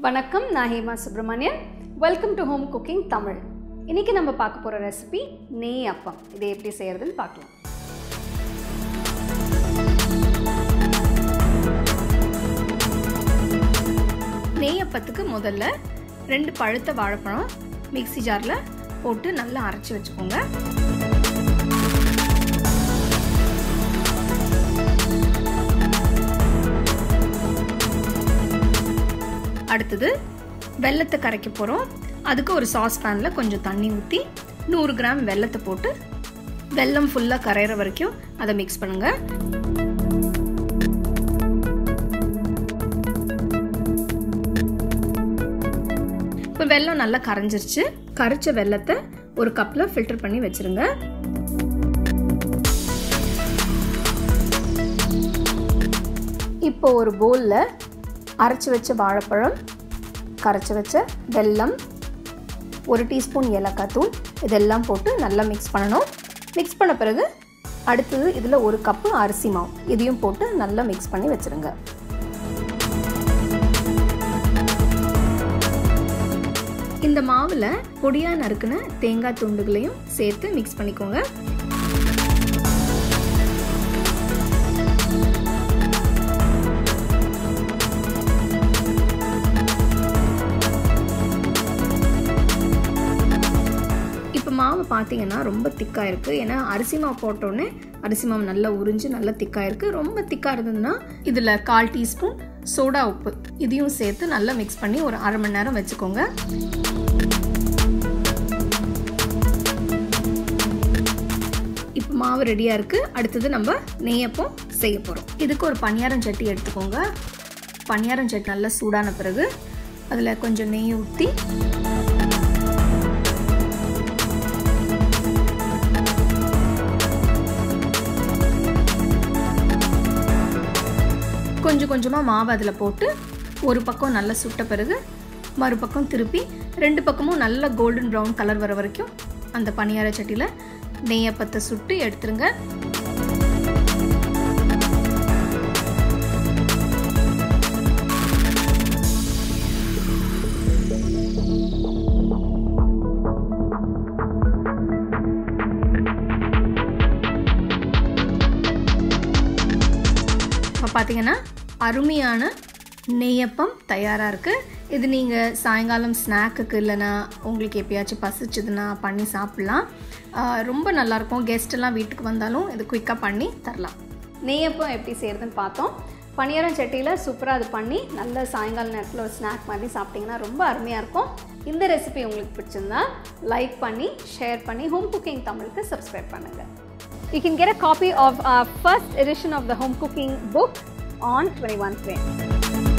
வணக்கம் நான் Hema Subramanian welcome to home cooking Tamil இன்னைக்கு நம்ம பார்க்க போகிற ரெசிபி நெய் அப்பம் இதை எப்படி செய்யறதுன்னு பார்க்கலாம் நெய் அப்பத்துக்கு முதல்ல ரெண்டு பழுத்த வாழைப்பழம் மிக்ஸி ஜாரில் போட்டு நல்லா அரைச்சி வச்சுக்கோங்க அடுத்தது வெள்ளத்தை கரைக்க போகிறோம் அதுக்கு ஒரு சாஸ் பேனில் கொஞ்சம் தண்ணி ஊற்றி நூறு கிராம் வெள்ளத்தை போட்டு வெல்லம் ஃபுல்லாக கரையிற வரைக்கும் அதை மிக்ஸ் பண்ணுங்கள் இப்போ வெல்லம் நல்லா கரைஞ்சிருச்சு கரைச்ச வெள்ளத்தை ஒரு கப்பில் ஃபில்டர் பண்ணி வச்சுருங்க இப்போ ஒரு பவுலில் அரைச்சி வச்ச வாழைப்பழம் கரைச்சி வச்ச வெல்லம் ஒரு டீஸ்பூன் ஏலக்காய் தூள் இதெல்லாம் போட்டு நல்லா மிக்ஸ் பண்ணணும் மிக்ஸ் பண்ண பிறகு அடுத்தது இதில் ஒரு கப்பு அரிசி மாவு இதையும் போட்டு நல்லா மிக்ஸ் பண்ணி வச்சுருங்க இந்த மாவில் பொடியாக நறுக்குன தேங்காய் துண்டுகளையும் சேர்த்து மிக்ஸ் பண்ணிக்கோங்க இப்போ மாவு பார்த்தீங்கன்னா ரொம்ப திக்காக இருக்குது ஏன்னா அரிசி மாவு போட்டோடனே அரிசி மாவு நல்லா உறிஞ்சு நல்லா திக்காக இருக்குது ரொம்ப திக்காக இருந்ததுன்னா இதில் கால் டீஸ்பூன் சோடா உப்பு இதையும் சேர்த்து நல்லா மிக்ஸ் பண்ணி ஒரு அரை மணி நேரம் வச்சுக்கோங்க இப்போ மாவு ரெடியாக இருக்குது அடுத்தது நம்ம நெய்யப்பம் செய்ய போகிறோம் இதுக்கு ஒரு பணியாரம் சட்டி எடுத்துக்கோங்க பணியாரம் சட்டி நல்லா சூடான பிறகு அதில் கொஞ்சம் நெய் ஊற்றி கொஞ்சம் கொஞ்சமாக மாவு அதில் போட்டு ஒரு பக்கம் நல்லா சுட்ட பிறகு மறுபக்கம் திருப்பி ரெண்டு பக்கமும் நல்ல கோல்டன் ப்ரௌன் கலர் வர வரைக்கும் அந்த பனியார சட்டியில் நெய்யப்பத்தை சுட்டு எடுத்துருங்க இப்போ பார்த்தீங்கன்னா அருமையான நெய்யப்பம் தயாராக இருக்குது இது நீங்கள் சாயங்காலம் ஸ்நாக்குக்கு இல்லைன்னா உங்களுக்கு எப்பயாச்சும் பசிச்சதுன்னா பண்ணி சாப்பிட்லாம் ரொம்ப நல்லாயிருக்கும் கெஸ்ட்டெல்லாம் வீட்டுக்கு வந்தாலும் இது குயிக்காக பண்ணி தரலாம் நெய்யப்பம் எப்படி செய்கிறதுன்னு பார்த்தோம் பனியாரம் சட்டியில் சூப்பராக அது பண்ணி நல்ல சாயங்கால நேரத்தில் ஒரு ஸ்நாக் மாதிரி சாப்பிட்டிங்கன்னா ரொம்ப அருமையாக இருக்கும் இந்த ரெசிபி உங்களுக்கு பிடிச்சிருந்தா லைக் பண்ணி ஷேர் பண்ணி ஹோம் குக்கிங் தமிழுக்கு சப்ஸ்கிரைப் பண்ணுங்கள் You can get a copy of our first edition of the home cooking book on 21 Frame.